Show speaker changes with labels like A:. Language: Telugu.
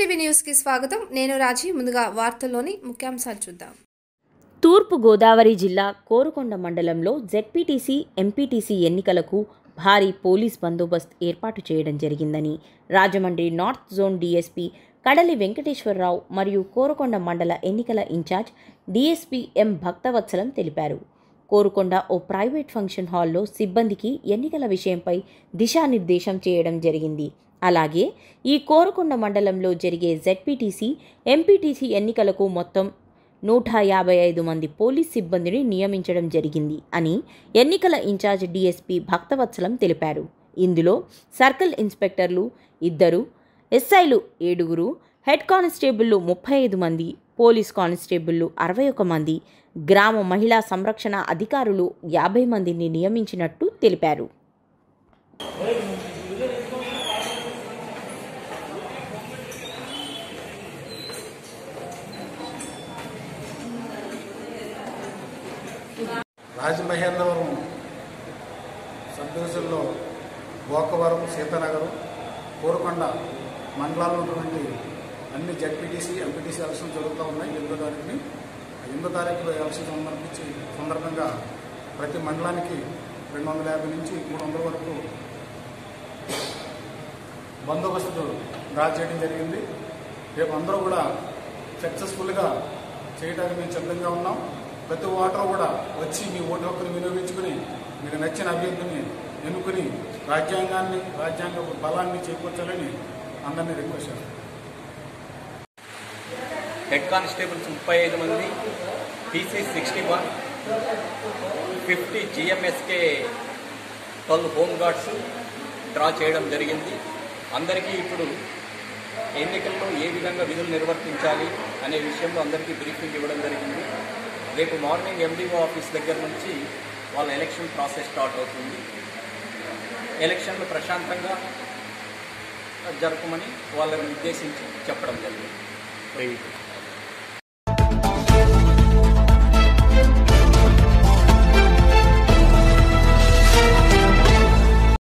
A: టీవీ న్యూస్ కి స్వాగతం నేను రాజీ ముందుగా వార్తల్లోని ముఖ్యాంశాలు చూద్దాం
B: తూర్పు గోదావరి జిల్లా కోరుకొండ మండలంలో జెడ్పీటీసీ ఎంపీటీసీ ఎన్నికలకు భారీ పోలీస్ బందోబస్తు ఏర్పాటు చేయడం జరిగిందని రాజమండ్రి నార్త్ జోన్ డీఎస్పీ కడలి వెంకటేశ్వరరావు మరియు కోరుకొండ మండల ఎన్నికల ఇన్ఛార్జ్ డీఎస్పీ ఎం భక్తవత్సలం తెలిపారు కోరుకొండ ఓ ప్రైవేట్ ఫంక్షన్ హాల్లో సిబ్బందికి ఎన్నికల విషయంపై దిశానిర్దేశం చేయడం జరిగింది అలాగే ఈ కోరుకొండ మండలంలో జరిగే జెడ్పీటీసీ ఎంపీటీసీ ఎన్నికలకు మొత్తం నూట యాభై ఐదు మంది పోలీస్ సిబ్బందిని నియమించడం జరిగింది అని ఎన్నికల ఇన్ఛార్జ్ డీఎస్పీ భక్తవత్సలం తెలిపారు ఇందులో సర్కిల్ ఇన్స్పెక్టర్లు ఇద్దరు ఎస్ఐలు ఏడుగురు హెడ్ కానిస్టేబుళ్లు ముప్పై ఐదు మంది పోలీస్ కానిస్టేబుళ్లు అరవై ఒక మంది గ్రామ మహిళా సంరక్షణ అధికారులు యాభై మందిని నియమించినట్టు తెలిపారు
C: రాజమహేంద్రవరం సబ్ డివిజన్లో గోకవరం సీతానగరం కోరుకొండ మండలాల్లో ఉన్నటువంటి అన్ని జడ్పీటీసీ ఎంపీటీసీ ఎలక్షన్ జరుగుతూ ఉన్నాయి ఎనిమిదో తారీఖుని ఎనిమిదో తారీఖులో ఎలక్షన్ సందర్భించి సందర్భంగా ప్రతి మండలానికి రెండు వందల యాభై నుంచి మూడు వందల వరకు బందోబస్తు డ్రా చేయడం జరిగింది రేపు అందరూ కూడా సక్సెస్ఫుల్గా చేయడానికి మేము సిద్ధంగా ఉన్నాం ప్రతి ఓటర్ కూడా వచ్చి మీ ఓటు హక్కుని వినియోగించుకుని మీకు నచ్చిన అభ్యర్థిని ఎన్నుకుని రాజ్యాంగాన్ని రాజ్యాంగ బలాన్ని చేకూర్చాలని అందరినీ రిక్వెస్ట్ చేస్తాం
D: హెడ్ కానిస్టేబుల్స్ ముప్పై ఐదు మంది పీసీ సిక్స్టీ వన్ ఫిఫ్టీ జిఎంఎస్కే ట్వెల్వ్ హోమ్ గార్డ్స్ డ్రా చేయడం జరిగింది అందరికీ ఇప్పుడు ఎన్నికల్లో ఏ విధంగా విధులు నిర్వర్తించాలి అనే విషయంలో అందరికీ బ్రీఫింగ్ ఇవ్వడం జరిగింది రేపు మార్నింగ్ ఎండిఓ ఆఫీస్ దగ్గర నుంచి వాళ్ళ ఎలక్షన్ ప్రాసెస్ స్టార్ట్ అవుతుంది ఎలక్షన్లు ప్రశాంతంగా జరపమని వాళ్ళని ఉద్దేశించి చెప్పడం జరిగింది